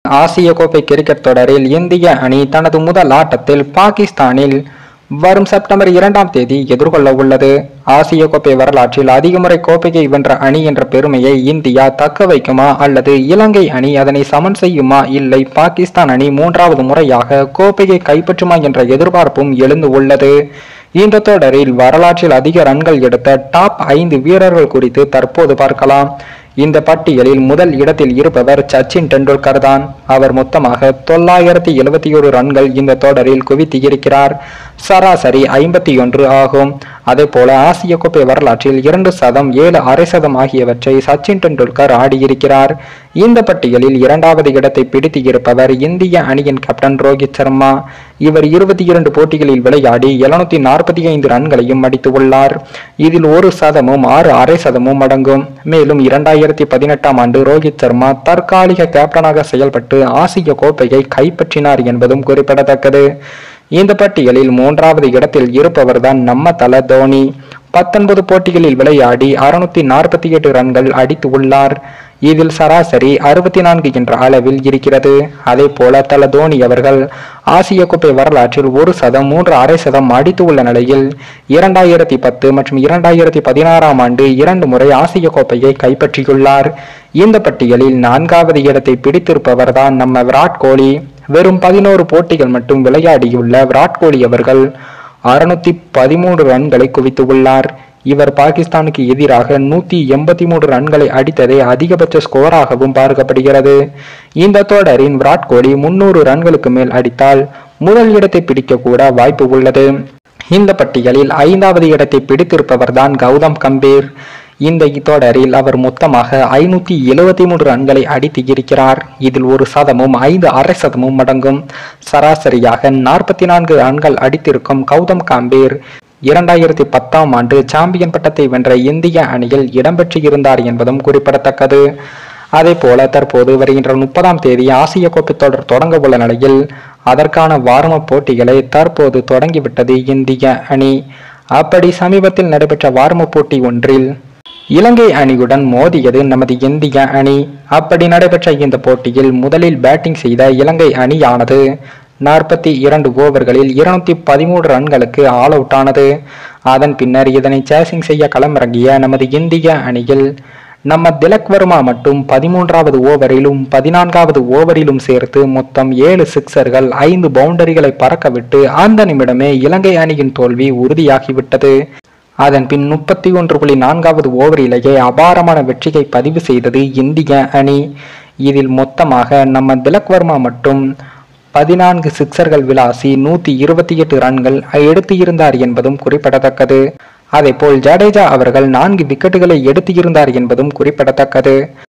ஆசிய கோப்பை கிரிக்கெட் தொடரில் இந்திய அணி தனது முதல் ஆட்டத்தில் பாகிஸ்தானில் வரும் செப்டம்பர் இரண்டாம் தேதி எதிர்கொள்ள உள்ளது ஆசிய கோப்பை வரலாற்றில் அதிக முறை கோப்பையை வென்ற அணி என்ற பெருமையை இந்தியா தக்க வைக்குமா அல்லது இலங்கை அணி அதனை சமன் செய்யுமா இல்லை பாகிஸ்தான் அணி மூன்றாவது முறையாக கோப்பையை கைப்பற்றுமா என்ற எதிர்பார்ப்பும் எழுந்து உள்ளது இந்த தொடரில் வரலாற்றில் அதிக ரன்கள் எடுத்த டாப் ஐந்து வீரர்கள் குறித்து தற்போது பார்க்கலாம் இந்த பட்டியலில் முதல் இடத்தில் இருப்பவர் சச்சின் டெண்டுல்கர் தான் அவர் மொத்தமாக தொள்ளாயிரத்தி எழுபத்தி ஒரு ரன்கள் இந்த தொடரில் குவித்து இருக்கிறார் சராசரி ஐம்பத்தி ஒன்று ஆகும் அதே போல ஆசிய கோப்பை வரலாற்றில் இரண்டு சதம் ஏழு அரை சதம் ஆகியவற்றை சச்சின் டெண்டுல்கர் ஆடியிருக்கிறார் இந்த பட்டியலில் இரண்டாவது இடத்தை பிடித்து இருப்பவர் இந்திய அணியின் கேப்டன் ரோஹித் சர்மா இவர் இருபத்தி இரண்டு போட்டிகளில் விளையாடி எழுநூத்தி நாற்பத்தி ஐந்து ரன்களையும் அடித்து உள்ளார் இதில் ஒரு சதமும் ஆறு அரை சதமும் அடங்கும் மேலும் இரண்டாயிரத்தி பதினெட்டாம் ஆண்டு ரோஹித் சர்மா தற்காலிக கேப்டனாக செயல்பட்டு ஆசிய கோப்பையை கைப்பற்றினார் என்பதும் குறிப்பிடத்தக்கது இந்த பட்டியலில் மூன்றாவது இடத்தில் இருப்பவர்தான் நம்ம தல தோனி பத்தொன்பது போட்டிகளில் விளையாடி அறுநூத்தி நாற்பத்தி எட்டு ரன்கள் அடித்து உள்ளார் இதில் சராசரி அறுபத்தி நான்கு என்ற அளவில் இருக்கிறது அதே போல தல தோனி அவர்கள் ஆசிய கோப்பை வரலாற்றில் ஒரு சதம் மூன்று அரை சதம் அடித்து உள்ள நிலையில் இரண்டாயிரத்தி பத்து மற்றும் இரண்டாயிரத்தி பதினாறாம் ஆண்டு இரண்டு முறை ஆசிய கோப்பையை கைப்பற்றியுள்ளார் இந்த பட்டியலில் நான்காவது இடத்தை பிடித்திருப்பவர் தான் நம்ம விராட் கோலி வெறும் பதினோரு போட்டிகள் மட்டும் விளையாடியுள்ள விராட் கோலி அவர்கள் அறுநூத்தி பதிமூன்று ரன்களை குவித்துள்ளார் இவர் பாகிஸ்தானுக்கு எதிராக நூத்தி எண்பத்தி மூன்று ரன்களை அடித்ததே அதிகபட்ச ஸ்கோராகவும் பார்க்கப்படுகிறது இந்த தொடரின் விராட் கோலி முன்னூறு ரன்களுக்கு மேல் அடித்தால் முதல் இடத்தை பிடிக்க கூட வாய்ப்பு உள்ளது இந்த பட்டியலில் ஐந்தாவது இடத்தை பிடித்திருப்பவர் தான் கௌதம் கம்பீர் இந்த தொடரில் அவர் மொத்தமாக ஐநூத்தி எழுவத்தி மூன்று ரன்களை அடித்து இருக்கிறார் இதில் ஒரு சதமும் ஐந்து அரை சதமும் அடங்கும் சராசரியாக நாற்பத்தி நான்கு ரன்கள் அடித்திருக்கும் கௌதம் காம்பீர் இரண்டாயிரத்தி பத்தாம் ஆண்டு சாம்பியன் பட்டத்தை வென்ற இந்திய அணியில் இடம்பெற்றிருந்தார் என்பதும் குறிப்பிடத்தக்கது அதே போல தற்போது வருகின்ற முப்பதாம் தேதி ஆசிய கோப்பை தொடர் தொடங்க உள்ள நிலையில் அதற்கான வாரம போட்டிகளை தற்போது தொடங்கிவிட்டது இந்திய அணி அப்படி சமீபத்தில் நடைபெற்ற வாரம போட்டி ஒன்றில் இலங்கை அணியுடன் மோதியது நமது இந்திய அணி அப்படி நடைபெற்ற இந்த போட்டியில் முதலில் பேட்டிங் செய்த இலங்கை அணியானது நாற்பத்தி இரண்டு ஓவர்களில் இருநூத்தி பதிமூன்று ரன்களுக்கு ஆல் அவுட் ஆனது அதன் பின்னர் இதனை சேசிங் செய்ய களமிறங்கிய நமது இந்திய அணியில் நம்ம திலக் வர்மா மட்டும் பதிமூன்றாவது ஓவரிலும் பதினான்காவது ஓவரிலும் சேர்த்து மொத்தம் ஏழு சிக்சர்கள் ஐந்து பவுண்டரிகளை பறக்கவிட்டு அந்த நிமிடமே இலங்கை அணியின் தோல்வி உறுதியாகிவிட்டது அதன் பின் முப்பத்தி ஒன்று புள்ளி நான்காவது ஓவரிலேயே அபாரமான வெற்றியை பதிவு செய்தது இந்திய அணி இதில் மொத்தமாக நம்ம திலக் வர்மா மட்டும் பதினான்கு சிக்சர்கள் விளாசி நூத்தி இருபத்தி எட்டு ரன்கள் எடுத்து இருந்தார் என்பதும் குறிப்பிடத்தக்கது அதேபோல் ஜடேஜா அவர்கள் நான்கு விக்கெட்டுகளை எடுத்து இருந்தார் என்பதும் குறிப்பிடத்தக்கது